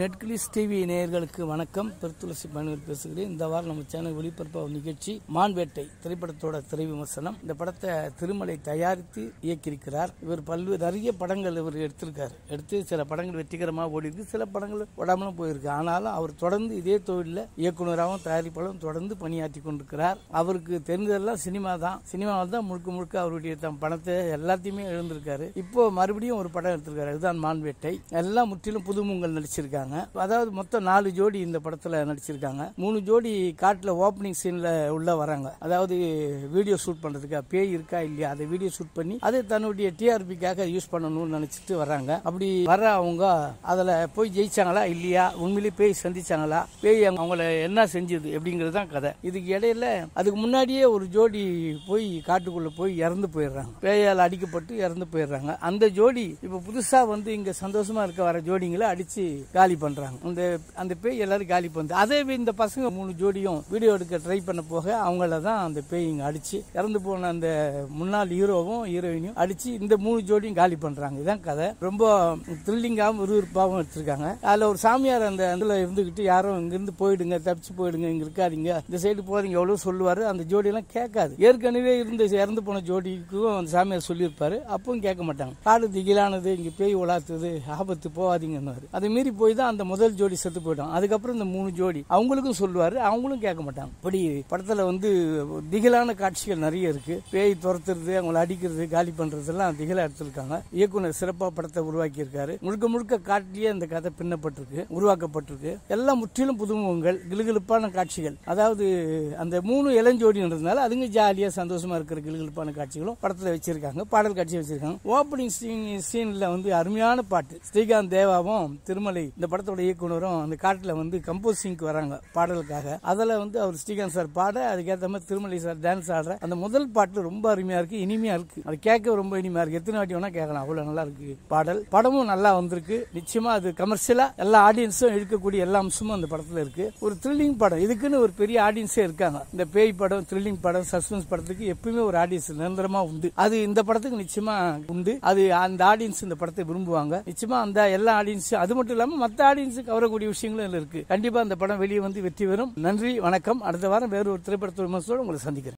நெட்கிளிஸ் TV நேயர்களுக்கு வணக்கம் பெருத்துளசி பயணிகள் பேசுகிறேன் இந்த வாரம் நம்ம சேனல் ஒளிபரப்பாகும் நிகழ்ச்சி மான்வேட்டை திரைப்படத்தோட திரை விமர்சனம் இந்த படத்தை திருமலை தயாரித்து இயக்கியிருக்கிறார் இவர் பல்வேறு நிறைய படங்கள் இவர் எடுத்திருக்காரு எடுத்து சில படங்கள் வெற்றிகரமாக ஓடி இருக்கு சில படங்கள் ஓடாமலும் போயிருக்கு ஆனாலும் அவர் தொடர்ந்து இதே தொழிலில் இயக்குனராகவும் தயாரிப்பாளரும் தொடர்ந்து பணியாற்றி கொண்டிருக்கிறார் அவருக்கு தெரிஞ்சதெல்லாம் சினிமா தான் சினிமாவில் தான் முழுக்க முழுக்க அவருடைய தம் பணத்தை எல்லாத்தையுமே எழுந்திருக்காரு இப்போ மறுபடியும் ஒரு படம் எடுத்திருக்காரு அதுதான் மான்வேட்டை எல்லாம் முற்றிலும் புதுமுகங்கள் நடிச்சிருக்காங்க அதாவது மொத்தம் நாலு ஜோடி இந்த படத்துல நடிச்சிருக்காங்க மூணு ஜோடி காட்டுல ஓப்பனிங் சீன்ல உள்ள வராங்க அதாவது வீடியோ ஷூட் பண்றதுக்கு பேய் இருக்கா இல்லையா அதை வீடியோ ஷூட் பண்ணி அதை தன்னுடைய டிஆர்பிக்காக யூஸ் பண்ணணும்னு நினைச்சிட்டு வர்றாங்க அப்படி வர அவங்க அதுல போய் ஜெயிச்சாங்களா இல்லையா உண்மையிலேயே பேய் சந்திச்சாங்களா பேய் அவங்க- அவங்கள என்ன செஞ்சது அப்படிங்கிறது தான் கதை இதுக்கு இடையில அதுக்கு முன்னாடியே ஒரு ஜோடி போய் காட்டுக்குள்ள போய் இறந்து போயிடுறாங்க பேயால் அடிக்கப்பட்டு இறந்து போயிடுறாங்க அந்த ஜோடி இப்ப புதுசா வந்து இங்க சந்தோஷமா இருக்க வர ஜோடிங்களை அடிச்சு காலி பண்றாங்க அந்த அந்த பேய் எல்லாரும் காலி பண்ணுது அதே இந்த பசங்க மூணு ஜோடியும் வீடியோ எடுக்க ட்ரை பண்ண போக அவங்கள தான் அந்த பேய் இங்க அடிச்சு இறந்து போன அந்த முன்னாள் ஹீரோவும் ஹீரோயினையும் அடிச்சு இந்த மூணு ஜோடியும் காலி பண்றாங்க இதான் கதை ரொம்ப த்ரில்லிங்காகவும் விறுவிறுப்பாகவும் எடுத்திருக்காங்க அதுல ஒரு சாமியார் அந்த இதுல இருந்துகிட்டு யாரும் இங்கிருந்து போயிடுங்க தப்பிச்சு போயிடுங்க இங்க இருக்காதீங்க இந்த சைடு போறீங்க எவ்வளவு சொல்லுவாரு அந்த ஜோடி எல்லாம் கேட்காது ஏற்கனவே இருந்த இறந்து போன ஜோடிக்கும் அந்த சாமியார் சொல்லியிருப்பாரு அப்பவும் கேட்க மாட்டாங்க காடு திகிலானது இங்க பேய் உலாத்துது ஆபத்து போகாதீங்கன்னு அதை மீறி போய் தான் அந்த முதல் ஜோடி செத்து போயிடும் அதுக்கப்புறம் இந்த மூணு ஜோடி அவங்களுக்கும் சொல்லுவாரு அவங்களும் கேட்க மாட்டாங்க இப்படி படத்துல வந்து திகிலான காட்சிகள் நிறைய இருக்கு பேய் துரத்துறது அவங்களை அடிக்கிறது காலி பண்றதெல்லாம் திகிலா எடுத்திருக்காங்க இயக்குனர் சிறப்பா படத்தை உருவாக்கி இருக்காரு முழுக்க முழுக்க காட்டிலேயே இந்த கதை பின்னப்பட்டிருக்கு உருவாக்கப்பட்டிருக்கு எல்லாம் முற்றிலும் புதுமுகங்கள் கிளுகிழுப்பான காட்சிகள் அதாவது அந்த மூணு இளஞ்சோடின்றதுனால அதுங்க ஜாலியா சந்தோஷமா இருக்கிற கிளுகிழுப்பான காட்சிகளும் படத்துல வச்சிருக்காங்க பாடல் காட்சி வச்சிருக்காங்க ஓப்பனிங் சீன்ல வந்து அருமையான பாட்டு ஸ்ரீகாந்த் தேவாவும் திருமலை இந்த படத்தோட இயக்குனரும் அந்த காட்டுல வந்து கம்போசிங்க்கு வராங்க பாடலுக்காக அதுல வந்து அவர் ஸ்ரீகாந்த் சார் பாட அதுக்கேற்ற மாதிரி திருமலை சார் டான்ஸ் ஆடுற அந்த முதல் பாட்டு ரொம்ப அருமையா இருக்கு இனிமையா இருக்கு அது கேட்க ரொம்ப இனிமையா இருக்கு எத்தனை வாட்டி வேணா கேட்கலாம் அவ்வளவு நல்லா இருக்கு பாடல் படமும் நல்லா வந்திருக்கு நிச்சயமா அது கமர்ஷியலா எல்லா ஆடியன்ஸும் இழுக்கக்கூடிய எல்லா அம்சமும் அந்த படத்துல இருக்கு ஒரு த்ரில்லிங் படம் இதுக்குன்னு ஒரு பெரிய ஆடியன்ஸே இருக்காங்க இந்த பேய் படம் த்ரில்லிங் படம் சஸ்பென்ஸ் படத்துக்கு எப்பவுமே ஒரு ஆடியன்ஸ் நிரந்தரமா உண்டு அது இந்த படத்துக்கு நிச்சயமா உண்டு அது அந்த ஆடியன்ஸ் இந்த படத்தை விரும்புவாங்க நிச்சயமா அந்த எல்லா ஆடியன்ஸும் அது மட்டும் இல்லாம மத்த ஆடியன்ஸுக்கு கவரக்கூடிய விஷயங்களும் இதுல இருக்கு கண்டிப்பா அந்த படம் வெளியே வந்து வெற்றி பெறும் நன்றி வணக்கம் அடுத்த வாரம் வேறு ஒரு திரைப்படத்துறை விமர்சனத்தோடு உங்களை சந்திக்கிறேன்